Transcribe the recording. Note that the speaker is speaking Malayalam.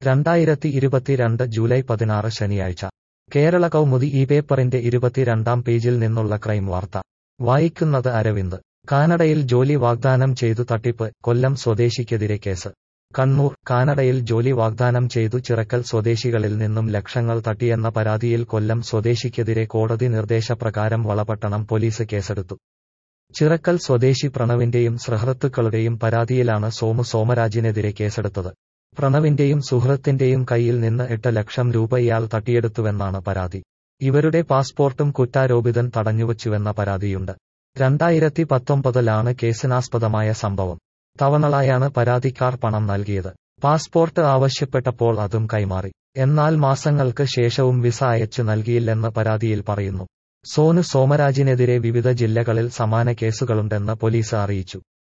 രണ്ടായിരത്തി ഇരുപത്തിരണ്ട് ജൂലൈ പതിനാറ് ശനിയാഴ്ച കേരള കൗമുദി ഈ പേപ്പറിന്റെ ഇരുപത്തിരണ്ടാം പേജിൽ നിന്നുള്ള ക്രൈം വാർത്ത വായിക്കുന്നത് അരവിന്ദ് കാനഡയിൽ ജോലി വാഗ്ദാനം ചെയ്തു തട്ടിപ്പ് കൊല്ലം സ്വദേശിക്കെതിരെ കേസ് കണ്ണൂർ കാനഡയിൽ ജോലി വാഗ്ദാനം ചെയ്തു ചിറക്കൽ സ്വദേശികളിൽ നിന്നും ലക്ഷങ്ങൾ തട്ടിയെന്ന പരാതിയിൽ കൊല്ലം സ്വദേശിക്കെതിരെ കോടതി നിർദ്ദേശപ്രകാരം വളപട്ടണം പോലീസ് കേസെടുത്തു ചിറക്കൽ സ്വദേശി പ്രണവിന്റെയും സുഹൃത്തുക്കളുടെയും പരാതിയിലാണ് സോമു സോമരാജിനെതിരെ കേസെടുത്തത് പ്രണവിന്റെയും സുഹൃത്തിന്റെയും കയ്യിൽ നിന്ന് എട്ട് ലക്ഷം രൂപ ഇയാൾ തട്ടിയെടുത്തുവെന്നാണ് പരാതി ഇവരുടെ പാസ്പോർട്ടും കുറ്റാരോപിതൻ തടഞ്ഞുവച്ചുവെന്ന പരാതിയുണ്ട് രണ്ടായിരത്തി പത്തൊമ്പതിലാണ് കേസിനാസ്പദമായ സംഭവം തവണകളായാണ് പരാതിക്കാർ പണം നൽകിയത് പാസ്പോർട്ട് ആവശ്യപ്പെട്ടപ്പോൾ അതും കൈമാറി എന്നാൽ മാസങ്ങൾക്ക് ശേഷവും വിസ അയച്ചു നൽകിയില്ലെന്ന് പരാതിയിൽ പറയുന്നു സോനു സോമരാജിനെതിരെ വിവിധ ജില്ലകളിൽ സമാന കേസുകളുണ്ടെന്ന് പോലീസ് അറിയിച്ചു